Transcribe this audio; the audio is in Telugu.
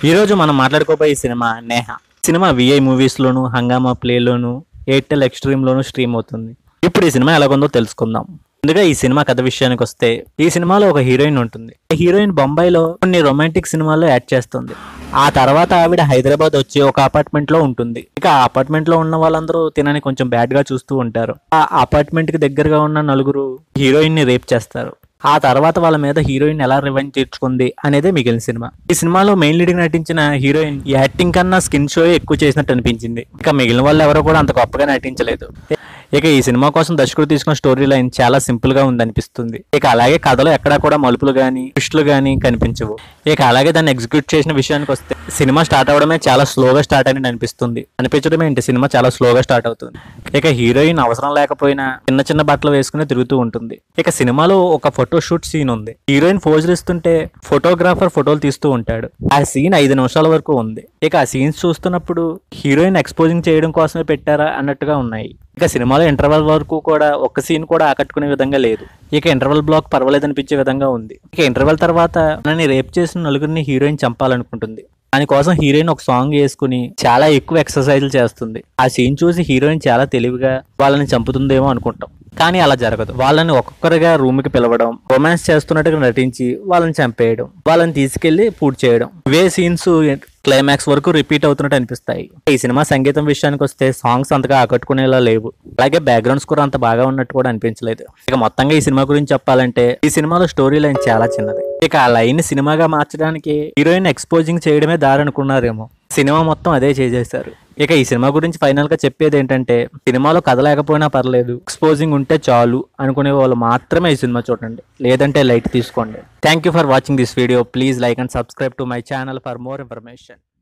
ఈరోజు మనం మాట్లాడుకోబోయే సినిమా నేహ సినిమా విఐ మూవీస్లోను హంగామా ప్లేలోను ఎయిర్టెల్ ఎక్స్ట్రీమ్లోను స్ట్రీమ్ అవుతుంది ఇప్పుడు ఈ సినిమా ఎలాగుందో తెలుసుకుందాం ముందుగా ఈ సినిమా కథ విషయానికి వస్తే ఈ సినిమాలో ఒక హీరోయిన్ ఉంటుంది ఈ హీరోయిన్ బొంబాయిలో కొన్ని రొమాంటిక్ సినిమాల్లో యాడ్ చేస్తుంది ఆ తర్వాత ఆవిడ హైదరాబాద్ వచ్చి ఒక అపార్ట్మెంట్ లో ఉంటుంది ఇక ఆ అపార్ట్మెంట్ లో ఉన్న వాళ్ళందరూ తినని కొంచెం బ్యాడ్ గా చూస్తూ ఉంటారు ఆ అపార్ట్మెంట్ కి దగ్గరగా ఉన్న నలుగురు హీరోయిన్ ని రేప్ చేస్తారు ఆ తర్వాత వాళ్ళ మీద హీరోయిన్ ఎలా రివెంజ్ తీర్చుకుంది అనేదే మిగిలిన సినిమా ఈ సినిమాలో మెయిన్ లీడ్ నటించిన హీరోయిన్ యాక్టింగ్ కన్నా స్కిన్ షో ఎక్కువ చేసినట్టు అనిపించింది ఇక మిగిలిన వాళ్ళు ఎవరో కూడా అంత గొప్పగా నటించలేదు ఇక ఈ సినిమా కోసం దర్శకుడు తీసుకున్న స్టోరీ లైన్ చాలా సింపుల్ గా ఉంది అనిపిస్తుంది ఇక అలాగే కథలో ఎక్కడా కూడా మలుపులు గానీ ట్విస్టులు గానీ కనిపించవు ఇక అలాగే దాన్ని ఎగ్జిక్యూట్ చేసిన విషయానికి వస్తే సినిమా స్టార్ట్ అవడమే చాలా స్లోగా స్టార్ట్ అని అనిపిస్తుంది అనిపించడమే ఏంటి సినిమా చాలా స్లోగా స్టార్ట్ అవుతుంది ఇక హీరోయిన్ అవసరం లేకపోయినా చిన్న చిన్న బట్టలు వేసుకుని తిరుగుతూ ఉంటుంది ఇక సినిమాలో ఒక ఫోటో షూట్ సీన్ ఉంది హీరోయిన్ ఫోజులు ఇస్తుంటే ఫోటోగ్రాఫర్ ఫోటోలు తీస్తూ ఉంటాడు ఆ సీన్ ఐదు నిమిషాల వరకు ఉంది ఇక ఆ సీన్స్ చూస్తున్నప్పుడు హీరోయిన్ ఎక్స్పోజింగ్ చేయడం కోసమే పెట్టారా అన్నట్టుగా ఉన్నాయి ఇక సినిమాలో ఇంటర్వెల్ వరకు కూడా ఒక్క సీన్ కూడా ఆకట్టుకునే విధంగా లేదు ఇక ఇంటర్వెల్ బ్లాక్ పర్వాలేదు అనిపించే విధంగా ఉంది ఇక ఇంటర్వెల్ తర్వాత నన్ను రేప్ చేసిన నలుగురిని హీరోయిన్ చంపాలనుకుంటుంది దానికోసం హీరోయిన్ ఒక సాంగ్ వేసుకుని చాలా ఎక్కువ ఎక్సర్సైజ్లు చేస్తుంది ఆ సీన్ చూసి హీరోయిన్ చాలా తెలివిగా వాళ్ళని చంపుతుందేమో అనుకుంటాం కానీ అలా జరగదు వాళ్ళని ఒక్కొక్కరిగా రూమ్ కి పిలవడం రొమాన్స్ చేస్తున్నట్టుగా నటించి వాళ్ళని చంపేయడం వాళ్ళని తీసుకెళ్లి పూర్తి చేయడం ఇవే సీన్స్ క్లైమాక్స్ వరకు రిపీట్ అవుతున్నట్టు అనిపిస్తాయి ఈ సినిమా సంగీతం విషయానికి వస్తే సాంగ్స్ అంతగా ఆకట్టుకునేలా లేవు అలాగే బ్యాక్గ్రౌండ్ స్కోర్ అంత బాగా ఉన్నట్టు కూడా అనిపించలేదు ఇక మొత్తంగా ఈ సినిమా గురించి చెప్పాలంటే ఈ సినిమాలో స్టోరీ లైన్ చాలా చిన్నది ఇక ఆ లైన్ సినిమాగా మార్చడానికి హీరోయిన్ ఎక్స్పోజింగ్ చేయడమే దారి అనుకున్నారేమో సినిమా మొత్తం అదే చేసేశారు ఇక ఈ సినిమా గురించి ఫైనల్ గా చెప్పేది ఏంటంటే సినిమాలో కథ లేకపోయినా పర్లేదు ఎక్స్పోజింగ్ ఉంటే చాలు అనుకునే వాళ్ళు మాత్రమే ఈ సినిమా చూడండి లేదంటే లైట్ తీసుకోండి thank you for watching this video please like and subscribe to my channel for more information